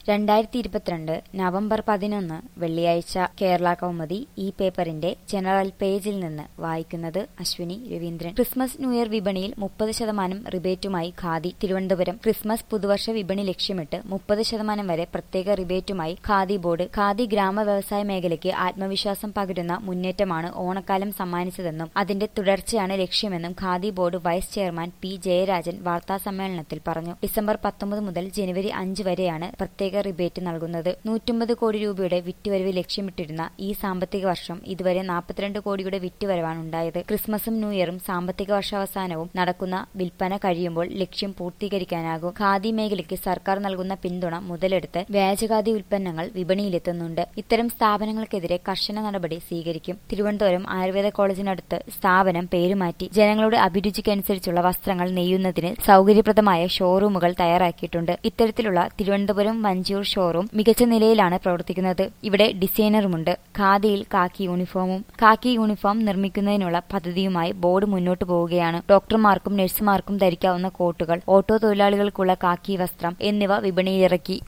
രണ്ടായിരത്തി ഇരുപത്തിരണ്ട് നവംബർ പതിനൊന്ന് വെള്ളിയാഴ്ച കേരള കൗമുദി ഈ പേപ്പറിന്റെ ജനറൽ പേജിൽ നിന്ന് വായിക്കുന്നത് Ashwini Raveendran Christmas new year വിപണിയിൽ മുപ്പത് ശതമാനം റിബേറ്റുമായി ഖാദി തിരുവനന്തപുരം ക്രിസ്മസ് പുതുവർഷ വിപണി ലക്ഷ്യമിട്ട് മുപ്പത് ശതമാനം വരെ പ്രത്യേക റിബേറ്റുമായി ഖാദി ബോർഡ് ഖാദി ഗ്രാമ വ്യവസായ മേഖലയ്ക്ക് ആത്മവിശ്വാസം പകരുന്ന മുന്നേറ്റമാണ് ഓണക്കാലം സമ്മാനിച്ചതെന്നും അതിന്റെ തുടർച്ചയാണ് ലക്ഷ്യമെന്നും Khadi board vice chairman P Jayarajan വാർത്താസമ്മേളനത്തിൽ പറഞ്ഞു ഡിസംബർ പത്തൊമ്പത് മുതൽ ജനുവരി അഞ്ച് വരെയാണ് പ്രത്യേക റിബേറ്റ് നൽകുന്നത് നൂറ്റമ്പത് കോടി രൂപയുടെ വിറ്റുവരവ് ലക്ഷ്യമിട്ടിരുന്ന ഈ സാമ്പത്തിക വർഷം ഇതുവരെ നാൽപ്പത്തിരണ്ട് കോടിയുടെ വിറ്റുവരവാണ് ഉണ്ടായത് ക്രിസ്മസും ന്യൂ ഇയറും സാമ്പത്തിക വർഷാവസാനവും നടക്കുന്ന വിൽപ്പന കഴിയുമ്പോൾ ലക്ഷ്യം പൂർത്തീകരിക്കാനാകും ഖാദി മേഖലയ്ക്ക് സർക്കാർ നൽകുന്ന പിന്തുണ മുതലെടുത്ത് വ്യാജഖാദി ഉൽപ്പന്നങ്ങൾ വിപണിയിലെത്തുന്നുണ്ട് ഇത്തരം സ്ഥാപനങ്ങൾക്കെതിരെ കർശന നടപടി സ്വീകരിക്കും തിരുവനന്തപുരം ആയുർവേദ കോളേജിനടുത്ത് സ്ഥാപനം പേരുമാറ്റി ജനങ്ങളുടെ അഭിരുചിക്കനുസരിച്ചുള്ള വസ്ത്രങ്ങൾ നെയ്യുന്നതിന് സൗകര്യപ്രദമായ ഷോറൂമുകൾ തയ്യാറാക്കിയിട്ടുണ്ട് ഇത്തരത്തിലുള്ള തിരുവനന്തപുരം വഞ്ചിയൂർ ഷോറൂം മികച്ച നിലയിലാണ് പ്രവർത്തിക്കുന്നത് ഇവിടെ ഡിസൈനറുമുണ്ട് ഖാദിയിൽ കാക്കി യൂണിഫോമും കാക്കി യൂണിഫോം നിർമ്മിക്കുന്നതിനുള്ള പദ്ധതിയുമായി ബോർഡ് മുന്നോട്ടു പോവുകയാണ് ഡോക്ടർമാർക്കും നഴ്സുമാർക്കും ധരിക്കാവുന്ന കോട്ടുകൾ ഓട്ടോ തൊഴിലാളികൾക്കുള്ള കാക്കി വസ്ത്രം എന്നിവ വിപണിയിലിറക്കി